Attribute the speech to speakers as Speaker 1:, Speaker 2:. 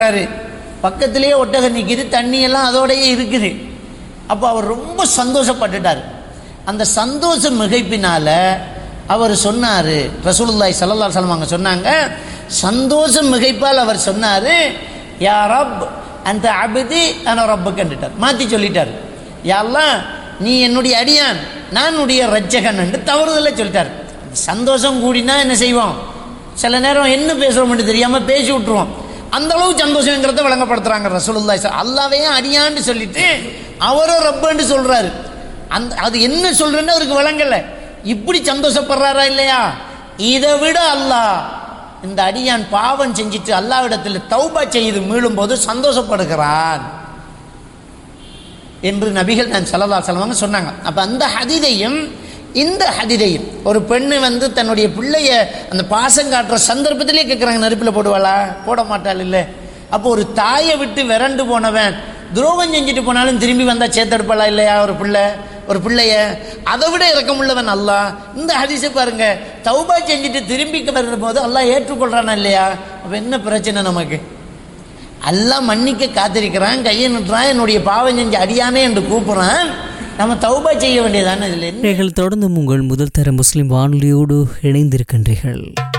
Speaker 1: இருக்காரு. பக்கத்திலேயே ஒட்டகம் நிற்கிது தண்ணி எல்லாம் அதோடயே இருக்குது அப்போ அவர் ரொம்ப சந்தோஷப்பட்டுட்டார் அந்த சந்தோஷ மிகைப்பினால அவர் சொன்னார் ரசூலுல்லாஹி ஸல்லல்லாஹு அலைஹி வஸல்லம் அவங்க சொன்னாங்க சந்தோஷ மிகைப்பால் அவர் சொன்னார் யா ரப் அந்த அபதி அன ரப்பு கண்டுட்டார் மாற்றி சொல்லிட்டார் யாரெல்லாம் நீ என்னுடைய அடியான் நான் உடைய ரட்சகன் என்று தவறுதலை சொல்லிட்டார் சந்தோஷம் கூடினா என்ன செய்வோம் சில நேரம் என்ன பேசுகிறோம்னு தெரியாமல் பேசி விட்டுருவோம் அந்த அளவு சந்தோஷங்கிறத விளங்கப்படுத்துறாங்க ரசூலுல்லாஹி ஸ- அல்லாவையே அடியான்னு சொல்லிட்டு அவரும் ரப்பன்னு சொல்றாரு அந்த அது என்ன சொல்றேன்னு அவருக்கு விளங்கல இப்படி சந்தோஷப்படுறாரா இல்லையா இதை விட அல்லாஹ் இந்த அடியான் பாவம் செஞ்சுட்டு அல்லாவிடத்தில் தௌபா செய்து மீளும் போது சந்தோஷப்படுகிறான் என்று நபிகள் நான் சல்லல்லா செல்வாங்க சொன்னாங்க அப்போ அந்த ஹதிதையும் இந்த ஹதிதையும் ஒரு பெண்ணு வந்து தன்னுடைய பிள்ளைய அந்த பாசம் காட்டுற சந்தர்ப்பத்திலே கேட்குறாங்க நெருப்பில் போடுவாளா போட மாட்டாள் இல்லை அப்போ ஒரு தாயை விட்டு விரண்டு போனவன் துரோகம் செஞ்சுட்டு போனாலும் திரும்பி வந்தால் சேர்த்தெடுப்பாளா இல்லையா ஒரு பிள்ளை ஒரு பிள்ளைய அதை விட இறக்கமுள்ளவன் அல்லாஹ் இந்த ஹதீஸை பாருங்க தௌபா செஞ்சுட்டு திரும்பி வரும்போது அல்லாஹ் ஏற்றுக்கொள்றானா இல்லையா அப்போ என்ன பிரச்சனை நமக்கு எல்லாம் மன்னிக்க காத்திருக்கிறான் கையை நிட்டுறான் என்னுடைய பாவம் செஞ்சு அடியானே என்று கூப்பிடுறான் நம்ம தௌபா செய்ய வேண்டியதானே இதில் என்ன
Speaker 2: நீங்கள் தொடர்ந்து உங்கள் முதல் தர முஸ்லிம் வானொலியோடு இணைந்திருக்கின்றீர்கள்